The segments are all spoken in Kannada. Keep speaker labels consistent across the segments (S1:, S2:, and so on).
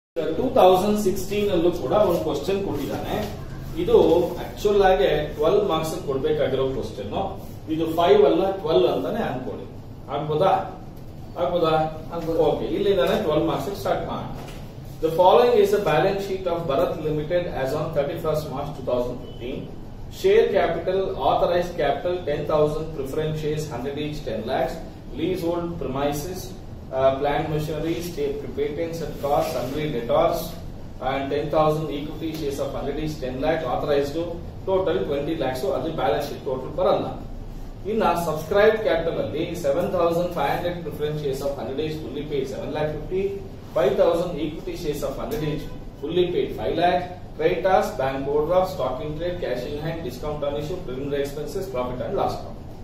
S1: ಟೂ ತೌಸಂಡ್ ಸಿಕ್ಸ್ಟೀನ್ ಅಲ್ಲೂ ಕೂಡ ಒಂದು ಕ್ವಶನ್ ಕೊಟ್ಟಿದ್ದಾನೆ ಇದು ಆಕ್ಚುಲ್ ಆಗಿ ಟ್ವೆಲ್ ಮಾರ್ಕ್ಸ್ ಕೊಡ್ಬೇಕಾಗಿರೋ ಕ್ವಶನ್ ಇದು ಫೈವ್ ಅಲ್ಲ ಟ್ವೆಲ್ ಅಂತಾನೆ ಅನ್ಕೊಳ್ಳಿ ಆಗ್ಬೋದಾ ಆಗ್ಬೋದಾ
S2: ಆಗ್ಬೋದು.
S1: ಓಕೆ ಇಲ್ಲಿಂದಾನೆ ಟ್ವೆಲ್ ಮಾರ್ಕ್ಸ್ ಸ್ಟಾರ್ಟ್ ಮಾಡೋಣ the following is a balance sheet of Bharat limited as on thirty first March two thousand fifteen share capital authorised capital ten thousand preference shares hundred each ten lakhs leasehold premises plant machinery, state patents at cost, sundry debtors, and 10,000 equity shares of 100 each 10 lakh authorized to total 20 lakhs ಅದು ಬ್ಯಾಲೆನ್ಸ್ ಶೀಟ್ ಟೋಟಲ್ ಬರಲ್ಲ ಇನ್ನ ಸಬ್ಸ್ಕ್ರೈಬ್ ಕ್ಯಾಪಿಟಲ್ ಅಲ್ಲಿ seven thousand five hundred preference shares of hundred each fully paid seven lakh fifty five thousand equity shares of hundred each fully paid five lakh creditors bank board of stock in trade cash in hand discount on issue preliminary expenses profit and loss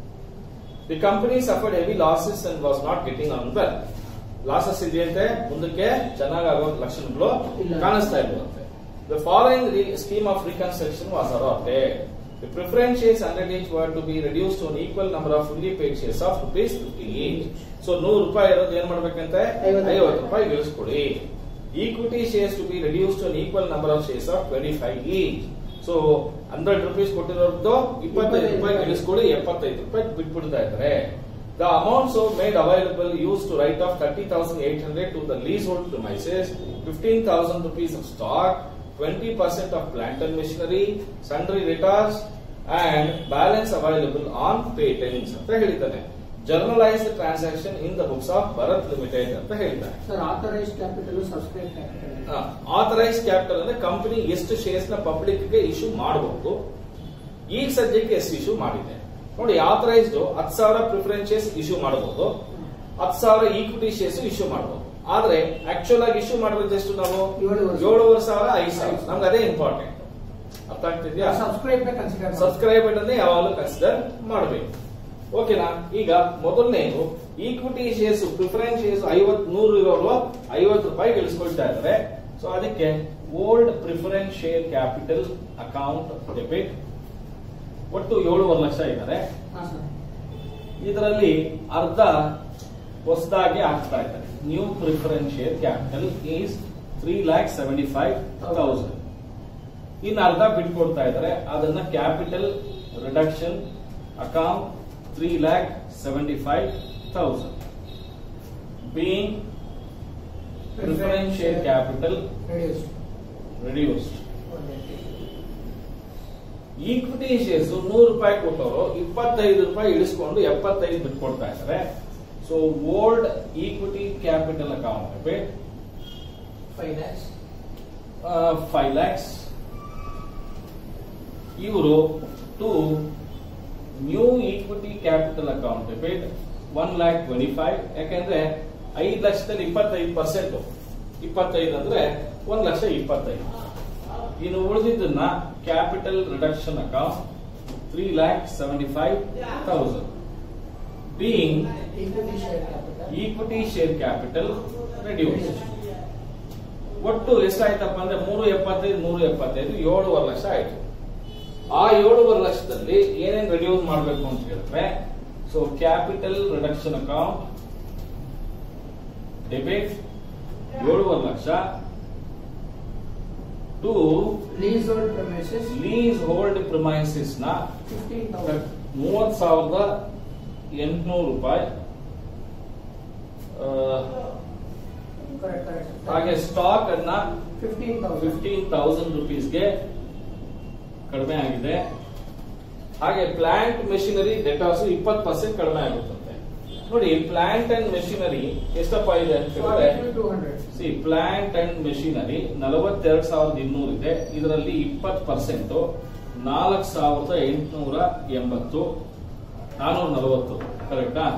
S1: the company suffered heavy losses and was not getting on well losses ಇದೆಯಂತೆ ಮುಂದಕ್ಕೆ ಚೆನ್ನಾಗಾಗೋ ಲಕ್ಷಣಗಳು
S2: ಇಲ್ಲ.
S1: ಕಾಣಿಸ್ತಾ ಇರುವಂತೆ the following scheme of reconstruction was adopted The preference shares under each were to be reduced to an equal number of fully paid shares of rupees 50 each. So ನೂರು ರೂಪಾಯಿ ಇರೋದು ಏನ್ ಮಾಡ್ಬೇಕಂತೆ
S2: ಐವತ್ತು.
S1: ಐವತ್ತು ರೂಪಾಯಿ ಇಳಿಸ್ಕೊಡಿ equity shares to be reduce to equal number of shares of twenty five each so hundred rupees ಕೊಟ್ಟಿರೋದು ಇಪ್ಪತ್ತೈದು ರೂಪಾಯಿ ಇಳಿಸ್ಕೊಡಿ ಎಪ್ಪತ್ತೈದು ರೂಪಾಯಿ ಬಿಟ್ಬಿಡ್ತಾ ಇದ್ದಾರೆ the amounts made available use to write off thirty thousand eight hundred to the leasehold premises fifteen thousand rupees of stock twenty percent of plant and machinery sundry debtors and balance available on patents ಅಂತ ಹೇಳಿದ್ದಾನೆ journalise transaction in the books of Bharat limited ಅಂತ ಹೇಳಿದ್ದಾನೆ
S2: sir authorise capital subscribe capital
S1: authorise capital ಅಂದ್ರೆ ಕಂಪನಿ ಎಷ್ಟು ಶೇರ್ಸ್ ನ ಪಬ್ಲಿಕ್ ಗೆ ಇಶ್ಯೂ ಮಾಡಬಹುದು ಈಗ ಸದ್ಯಕ್ಕೆ ಎಷ್ಟು ಇಶ್ಯೂ ಮಾಡಿದೆ ನೋಡಿ ಆಥರೈಸ್ಡ್ ಹತ್ತು ಸಾವಿರ ಪ್ರಿಫರೆನ್ಸ್ ಶೇರ್ಸ್ ಇಶ್ಯೂ ಮಾಡಬಹುದು ಹತ್ತು ಸಾವಿರ ಈಕ್ವಿಟಿ ಶೇರ್ಸ್ ಇಶ್ಯೂ ಮಾಡಬಹುದು ಆದ್ರೆ ಆಕ್ಚುಲ್ ಆಗಿ ಇಶ್ಯೂ ಮಾಡಿರೋದು ಎಷ್ಟು ನಾವು
S2: ಏಳುವರೆ.
S1: ಏಳುವರೆ ಸಾವಿರ ಐದು ಸಾವಿರ ನಮ್ಗೆ ಅದೇ ಇಂಪಾರ್ಟೆಂಟ್ ಅರ್ಥ ಆಗ್ತಿದ್ಯಾ
S2: ಸಬ್ಸ್ಕ್ರೈಬ್ ಕನ್ಸಿಡರ್
S1: ಸಬ್ಸ್ಕ್ರೈಬ್ ಅನ್ನೇ ಯಾವಾಗಲೂ ಕನ್ಸಿಡರ್ ಮಾಡಬೇಕು ಓಕೆನಾ ಈಗ ಮೊದಲನೇದು ಈಕ್ವಿಟಿ ಶೇರ್ಸ್ ಪ್ರಿಫರೆನ್ಸ್ ಶೇರ್ಸ್ ಐವತ್ ನೂರು ಇರೋರು ಐವತ್ತು ರೂಪಾಯಿ ಇಳಿಸ್ಕೊಳ್ತಾ ಇದ್ದಾರೆ ಸೊ ಅದಕ್ಕೆ old preference share capital account debit ಒಟ್ಟು ಏಳುವರೆ ಲಕ್ಷ ಇದ್ದಾರೆ
S2: ಹಾ ಸರ್
S1: ಇದರಲ್ಲಿ ಅರ್ಧ ಹೊಸದಾಗಿ ಹಾಕ್ತಾ ಇದ್ದಾರೆ new preference share capital is three lakh seventy five thousand ಇನ್ನು ಅರ್ಧ ಬಿಟ್ಕೊಡ್ತಾ ಇದ್ದಾರೆ ಅದನ್ನ capital reduction account three lakh seventy five thousand being preference share capital
S2: reduce
S1: reduced equity shares ನೂರು ರೂಪಾಯಿ ಕೊಟ್ಟವರು ಇಪ್ಪತ್ತೈದು ರೂಪಾಯಿ ಇಳಿಸ್ಕೊಂಡು ಎಪ್ಪತ್ತೈದು ಬಿಟ್ಕೊಡ್ತಾ ಇದ್ದಾರೆ so old equity capital account debit
S2: five lakhs
S1: five lakhs ಇವರು to new equity capital account debit one lakh twenty five ಯಾಕಂದ್ರೆ ಐದು ಲಕ್ಷದಲ್ಲಿ ಇಪ್ಪತ್ತೈದು ಪರ್ಸೆಂಟ್ ಇಪ್ಪತ್ತೈದು ಅಂದ್ರೆ ಒಂದ್ ಲಕ್ಷ ಇಪ್ಪತ್ತೈದು ಇನ್ನು ಉಳಿದಿದ್ದನ್ನ capital reduction account three lakh seventy five thousand being
S2: equity share capital
S1: equity share capital reduce ಒಟ್ಟು ಎಷ್ಟಾಯ್ತಪ್ಪ ಅಂದ್ರೆ ಮೂರು ಎಪ್ಪತ್ತೈದು ಮೂರು ಎಪ್ಪತ್ತೈದು ಏಳುವರೆ ಲಕ್ಷ ಆಯ್ತು ಆ ಏಳುವರೆ ಲಕ್ಷದಲ್ಲಿ ಏನೇನ್ ರೆಡ್ಯೂಸ್ ಮಾಡಬೇಕು ಅಂತ ಹೇಳಿದ್ರೆ so capital reduction account debit ಏಳುವರೆ lakh to
S2: leasehold premises
S1: leasehold premises ನ
S2: ಫಿಫ್ಟೀನ್ ತೌಸಂಡ್
S1: ಮೂವತ್ ಸಾವಿರದ ಎಂಟುನೂರು ರೂಪಾಯಿ ಆ,
S2: ಕರೆಕ್ಟ್ ಕರೆಕ್ಟ್
S1: ಹಾಗೆ ಸ್ಟಾಕ್ ಅನ್ನ
S2: ಫಿಫ್ಟೀನ್ ತೌಸಂಡ್
S1: ಫಿಫ್ಟೀನ್ ತೌಸಂಡ್ ರುಪೀಸ್ಗೆ ಕಡಿಮೆ ಆಗಿದೆ ಹಾಗೆ ಪ್ಲಾಂಟ್ ಮೆಷಿನರಿ ಡೆಟಾಸ್ ಇಪ್ಪತ್ತು ಪರ್ಸೆಂಟ್ ಕಡಿಮೆ ಆಗುತ್ತಂತೆ ನೋಡಿ ಪ್ಲಾಂಟ್ ಅಂಡ್ ಮೆಷಿನರಿ ಎಷ್ಟಪ್ಪ ಇದೆ ಅಂತ ಹೇಳಿದ್ರೆ
S2: ಟೂ ಹಂಡ್ರೆಡ್
S1: ಸಿ ಪ್ಲಾಂಟ್ ಅಂಡ್ ಮೆಷಿನರಿ ನಲವತ್ತೆರಡು ಸಾವಿರದ ಇನ್ನೂರು ಇದೆ ಇದರಲ್ಲಿ ಇಪ್ಪತ್ತು ಪರ್ಸೆಂಟ್ ನಾಲ್ಕು ಸಾವಿರದ ಎಂಟುನೂರ ಎಂಬತ್ತು ನಾನೂರ ನಲವತ್ತು ಕರೆಕ್ಟಾ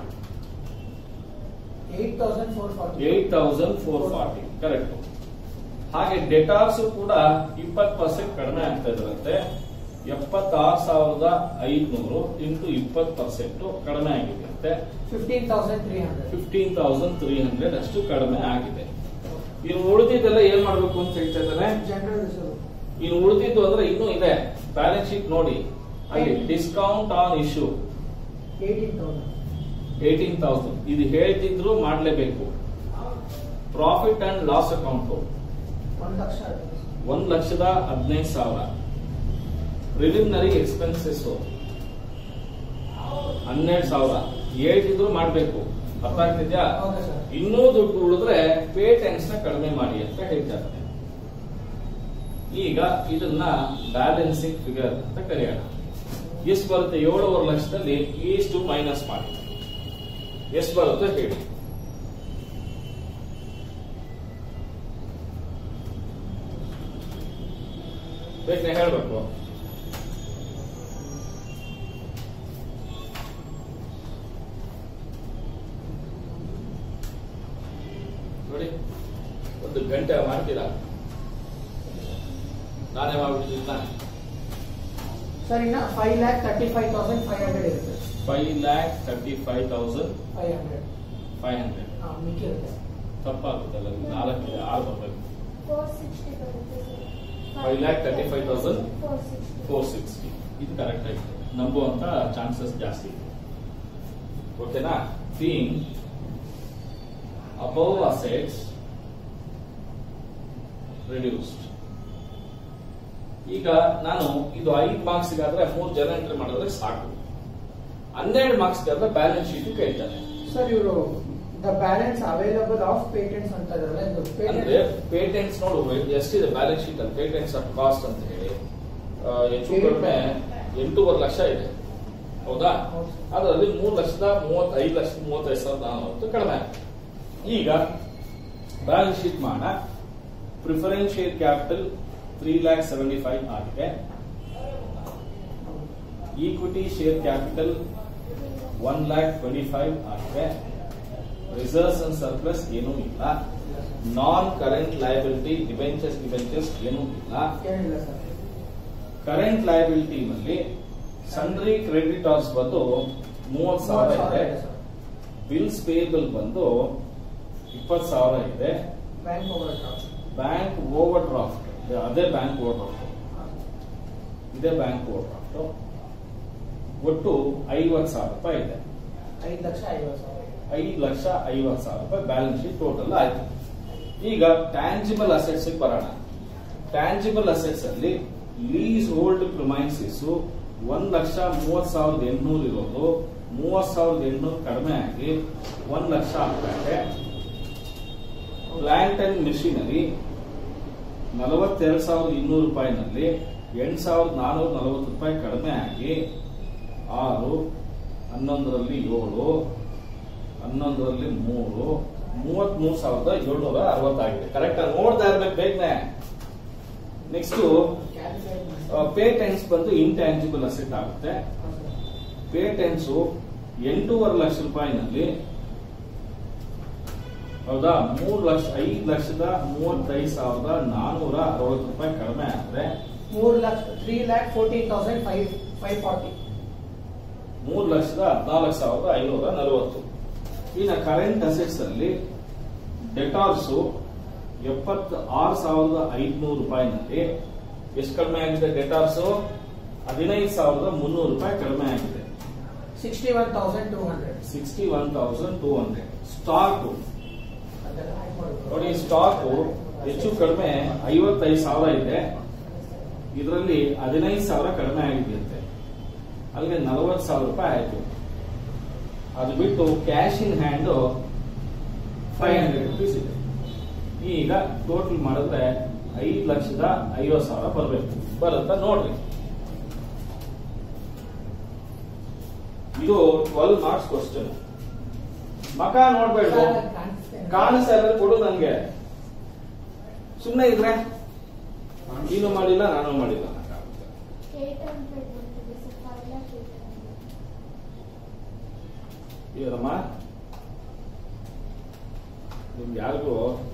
S2: eight thousand four forty
S1: eight thousand four forty correct ಹಾಗೆ ಡೆಟಾರ್ಸ್ ಕೂಡ ಇಪ್ಪತ್ತು ಪರ್ಸೆಂಟ್ ಕಡಿಮೆ ಆಗ್ತಾ ಇದ್ರಂತೆ ಎಪ್ಪತ್ತಾರು ಸಾವಿರದ ಐದುನೂರು ಇಂಟು ಇಪ್ಪತ್ತು ಪರ್ಸೆಂಟ್ ಕಡಿಮೆ ಆಗಿದೆಯಂತೆ
S2: fifteen thousand three hundred
S1: fifteen thousand three hundred ಅಷ್ಟು ಕಡಿಮೆ ಆಗಿದೆ ಇನ್ನು ಉಳಿದಿದ್ದೆಲ್ಲ ಏನ್ ಮಾಡ್ಬೇಕು ಅಂತ ಹೇಳ್ತಾ ಇದ್ದಾರೆ
S2: ಜನರಲ್ ರಿಸರ್ವ್
S1: ಇನ್ನು ಉಳಿದಿದ್ದು ಅಂದ್ರೆ ಇನ್ನೂ ಇದೆ ಬ್ಯಾಲೆನ್ಸ್ ಶೀಟ್ ನೋಡಿ ಅಲ್ಲಿ discount on issue
S2: eighteen thousand
S1: eighteen thousand ಇದು ಹೇಳ್ತಿದ್ರು ಮಾಡ್ಲೇಬೇಕು ಪ್ರಾಫಿಟ್ ಅಂಡ್ ಲಾಸ್ ಅಕೌಂಟ್
S2: ಒಂದು ಲಕ್ಷ ಆಗುತ್ತೆ ಸರ್.
S1: ಒಂದ್ ಲಕ್ಷದ ಹದಿನೈದು ಸಾವಿರ ಪ್ರಿಲಿಮಿನರಿ ಎಕ್ಸ್ಪೆನ್ಸಸ್ ಹನ್ನೆರಡು ಸಾವಿರ ಹೇಳ್ತಿದ್ರು ಮಾಡ್ಬೇಕು ಅರ್ಥ ಆಗ್ತಿದ್ಯಾ
S2: ಓಕೆ ಸರ್
S1: ಇನ್ನೂ ದುಡ್ಡು ಉಳಿದ್ರೆ ಪೇಟೆಂಟ್ಸ್ ನ ಕಡಿಮೆ ಮಾಡಿ ಅಂತ ಹೇಳ್ತಾರೆ ಈಗ ಇದನ್ನ ಬ್ಯಾಲೆನ್ಸಿಂಗ್ ಫಿಗರ್ ಅಂತ ಕರೆಯೋಣ ಎಷ್ಟು ಬರುತ್ತೆ ಏಳುವರೆ ಲಕ್ಷದಲ್ಲಿ ಎಷ್ಟು ಮೈನಸ್ ಮಾಡಿ ಎಷ್ಟು ಬರುತ್ತೆ ಹೇಳಿ ಬೇಕನೆ ಹೇಳ್ಬೇಕು ನೋಡಿ ಒಂದು ಗಂಟೆ ಮಾಡ್ತೀರಾ ನಾನೇ ಮಾಡ್ಬಿಟ್ಟಿದ್ದ
S2: ಸರ್ ಇನ್ನ five lakh thirty five thousand five hundred ಇರುತ್ತೆ
S1: five lakh thirty five thousand
S2: five hundred
S1: five hundred
S2: ಹಾಂ ಮಿಕ್ಕಿ ಇರುತ್ತೆ
S1: ತಪ್ಪಾಗುತ್ತಲ್ಲ ನಾಲ್ಕು ಆರು ಬರ್ಬೇಕು
S3: ಫೋರ್ ಸಿಕ್ಸ್ಟಿ ಬರುತ್ತೆ
S1: Five lakh thirty-five thousand?
S3: Four sixty
S1: four sixty ಇದು ಕರೆಕ್ಟ್ ಆಗಿದೆ ನಂಬುವಂತ ಚಾನ್ಸಸ್ ಜಾಸ್ತಿ ಇದೆ ಓಕೆನಾ ಬೀಯಿಂಗ್ ಅಬೌವ್ ಅಸೆಟ್ಸ್ ರಿಡ್ಯೂಸ್ಡ್ ಈಗ ನಾನು ಇದು ಐದು ಮಾರ್ಕ್ಸ್ ಆದ್ರೆ ಮೂರು ಜನ ಎಂಟ್ರಿ ಮಾಡಿದ್ರೆ ಸಾಕು ಹನ್ನೆರಡು ಮಾರ್ಕ್ಸ್ ಆದ್ರೆ ಬ್ಯಾಲೆನ್ಸ್ ಶೀಟ್ ಕೇಳ್ತಾನೆ
S2: ಸರ್ ಇವರು the balance available of patents ಅಂತ ಇದಾರಲ್ಲ ಇದು
S1: ಅಂದ್ರೆ
S2: ಪೇಟೆಂಟ್
S1: ಪೇಟೆಂಟ್ಸ್ ನೋಡು ಎಷ್ಟಿದೆ ಬ್ಯಾಲೆನ್ಸ್ ಶೀಟ್ ಅಲ್ಲಿ ಪೇಟೆಂಟ್ಸ್ ಆಫ್ ಕಾಸ್ಟ್ ಅಂತ ಹೇಳಿ ಆ, ಹೆಚ್ಚು ಕಡಿಮೆ ಎಂಟೂವರೆ ಲಕ್ಷ ಇದೆ ಹೌದಾ
S2: ಹೌದು.
S1: ಅದರಲ್ಲಿ ಮೂರು ಲಕ್ಷದ ಮೂವತ್ತೈದು ಲಕ್ಷದ ಮೂವತ್ತೈದು ಸಾವಿರದ ನಾನೂರು ಕಡಿಮೆ ಆಗಿದೆ. ಈಗ ಬ್ಯಾಲೆನ್ಸ್ ಶೀಟ್ ಮಾಡೋಣ preference share capital three lakh seventy five ಆಗಿದೆ equity share capital one lakh twenty five ಆಗಿದೆ ರಿಸರ್ವ್ಸ್ ಅಂಡ್ ಸರ್ಪ್ಲಸ್ ಏನೂ ಇಲ್ಲ non current liability debentures debentures ಏನೂ ಇಲ್ಲ
S2: ಏನಿಲ್ಲ ಸರ್
S1: ಕರೆಂಟ್ ಲಯಬಿಲಿಟಿ ನಲ್ಲಿ ಸನ್ರಿ ಕ್ರೆಡಿಟರ್ಸ್ ಬಂದು ಮೂವತ್ ಸಾವಿರ ಇದೆ ಬಿಲ್ಸ್ ಪೇಬಲ್ ಬಂದು ಇಪ್ಪತ್ತು ಸಾವಿರ ಇದೆ
S2: bank overdraft
S1: bank overdraft ಅದೇ ಬ್ಯಾಂಕ್ ಓವರ್ ಡ್ರಾಫ್ಟ್ ಇದೇ ಬ್ಯಾಂಕ್ ಓವರ್ ಡ್ರಾಫ್ಟ್ ಒಟ್ಟು ಐವತ್ತು ಸಾವಿರ ರೂಪಾಯಿ ಇದೆ
S2: ಐದು ಲಕ್ಷ ಐವತ್ತು ಸಾವಿರ
S1: ಐದು ಲಕ್ಷ ಐವತ್ತು ಸಾವಿರ ರೂಪಾಯಿ ಬ್ಯಾಲೆನ್ಸ್ ಶೀಟ್ ಟೋಟಲ್ ಆಯ್ತು ಈಗ ಟ್ಯಾಂಜಿಬಲ್ ಅಸೆಟ್ಸ್ ಬರೋಣ ಟ್ಯಾಂಜಿಬಲ್ ಅಸೆಟ್ಸ್ ಅಲ್ಲಿ ಲೀಸ್ ಹೋಲ್ಡ್ ಪ್ರಿಮೈನ್ಸಿಸ್ ಒಂದ್ ಲಕ್ಷ ಮೂವತ್ ಸಾವಿರದ ಎಂಟುನೂರು ಇರೋದು ಮೂವತ್ ಸಾವಿರದ ಎಂಟುನೂರು ಕಡಿಮೆ ಆಗಿ ಒಂದ್ ಲಕ್ಷ ಆಗ್ತದೆ ಪ್ಲಾಂಟ್ ಅಂಡ್ ಮಿಷಿನರಿ ನಲವತ್ತೆರಡು ಸಾವಿರದ ಇನ್ನೂರು ರೂಪಾಯಿನಲ್ಲಿ ಎಂಟು ಸಾವಿರದ ನಾನೂರ ನಲವತ್ತು ರೂಪಾಯಿ ಕಡಿಮೆ ಆಗಿ ಆರು ಹನ್ನೊಂದರಲ್ಲಿ ಏಳು ಹನ್ನೊಂದರಲ್ಲಿ ಮೂರು ಮೂವತ್ತ್ ಮೂರು ಸಾವಿರದ ಏಳ್ನೂರ ಅರವತ್ತಾಗಿದೆ ಕರೆಕ್ಟ್ ಆಗಿ ನೋಡ್ತಾ ಇರ್ಬೇಕು ಬೇಗನೆ ನೆಕ್ಸ್ಟ್
S2: ಕ್ಯಾಲ್ಕುಲೇಟ್ ಮಾಡಿ
S1: ಪೇಟೆಂಟ್ಸ್ ಬಂದು ಇಂಟ್ಯಾಂಜಿಬಲ್ ಅಸೆಟ್ ಆಗುತ್ತೆ ಪೇಟೆಂಟ್ಸ್ ಎಂಟೂವರೆ ಲಕ್ಷ ರೂಪಾಯಿನಲ್ಲಿ ಹೌದಾ ಮೂರು ಲಕ್ಷ ಐದು ಲಕ್ಷದ ಮೂವತ್ತೈದು ಸಾವಿರದ ನಾನೂರ ಅರವತ್ತು ರೂಪಾಯಿ ಕಡಿಮೆ ಆದ್ರೆ
S2: ಮೂರು lakh three lakh fourteen thousand five five forty
S1: ಮೂರು ಲಕ್ಷದ ಹದಿನಾಲ್ಕು ಸಾವಿರದ ಐನೂರ ನಲವತ್ತು ಇನ್ನು ಕರೆಂಟ್ ಅಸೆಟ್ಸ್ ಅಲ್ಲಿ ಡೆಟಾರ್ಸ್ ಎಪ್ಪತ್ತ ಆರು ಸಾವಿರದ ಐದುನೂರು ರೂಪಾಯಿನಲ್ಲಿ ಎಷ್ಟು ಕಡಿಮೆ ಆಗಿದೆ ಡೆಟಾರ್ಸ್ ಹದಿನೈದು ಸಾವಿರದ ಮುನ್ನೂರು ರೂಪಾಯಿ ಕಡಿಮೆ ಆಗಿದೆ
S2: sixty one thousand two hundred
S1: sixty one thousand two hundred stock
S2: ಅದೆಲ್ಲ ಆಡ್ ಮಾಡ್ಬೇಕು.
S1: ನೋಡಿ ಸ್ಟಾಕ್ ಹೆಚ್ಚು ಕಡಿಮೆ ಐವತ್ತೈದು ಸಾವಿರ ಇದೆ ಇದರಲ್ಲಿ ಹದಿನೈದು ಸಾವಿರ ಕಡಿಮೆ ಆಗಿದೆಯಂತೆ ಅಲ್ಲಿಗೆ ನಲವತ್ತು ಸಾವಿರ ರೂಪಾಯಿ ಆಯ್ತು ಅದು ಬಿಟ್ಟು cash in hand five hundred rupees ಇದೆ ಈಗ ಟೋಟಲ್ ಮಾಡಿದ್ರೆ ಐದು ಲಕ್ಷದ ಐವತ್ತು ಸಾವಿರ ಬರಬೇಕು ಬರುತ್ತಾ ನೋಡ್ರಿ ಇದು ಟ್ವೆಲ್ ಮಾರ್ಕ್ಸ್ ಕ್ವಶನ್ ಮಕ ನೋಡ್ಬೇಡ
S2: ಸರ್, ಕಾಣಿಸ್ತಾ ಇದೆ.
S1: ಕಾಣಿಸ್ತಾ ಇದ್ರೆ ಕೊಡು ನಂಗೆ ಸುಮ್ಮನೆ ಇದ್ರೆ ನೀನು ಮಾಡಿಲ್ಲ ನಾನು ಮಾಡಿಲ್ಲ
S3: ಏಟ್ ಹಂಡ್ರೆಡ್ ಬರ್ತದೆ sir five lakh eight hundred
S1: ಇವರಮ್ಮ ನಿಮ್ಗೆ ಯಾರಿಗೂ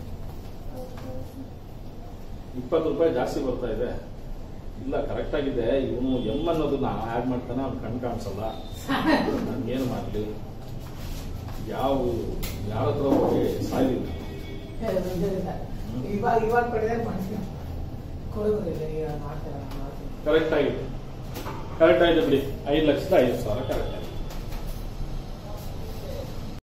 S1: ಇಪ್ಪತ್ತು ರೂಪಾಯಿ ಜಾಸ್ತಿ ಬರ್ತಾ ಇದೆ ಇಲ್ಲ ಕರೆಕ್ಟ್ ಆಗಿದೆ ಇವನು ಎಂ ಅನ್ನೋದನ್ನ ಆಡ್ ಮಾಡ್ತಾನೆ ಅವ್ನು ಕಣ್ ಕಾಣಿಸಲ್ಲ ಏನು ಮಾಡ್ಲಿ ಯಾವ ಯಾರ ಹತ್ರ ಹೋಗಿ ಸಾಯ್ಲಿಲ್ಲ
S2: ಇದಿಲ್ಲ. ಇವಾಗ ಇವಾಗ ಪಡೆದ್ರೆ ಮನುಷ್ಯ ಕೊಡುವುದಿಲ್ಲ ಈಗ ಮಾಡ್ತಾರೆ ಮಾಡ್ತೀನಿ
S1: ಕರೆಕ್ಟ್ ಆಗಿದೆ ಕರೆಕ್ಟ್ ಆಗಿದೆ ಬಿಡಿ ಐದು ಲಕ್ಷದ ಐದು ಸಾವಿರ ಕರೆಕ್ಟ್ ಆಗಿದೆ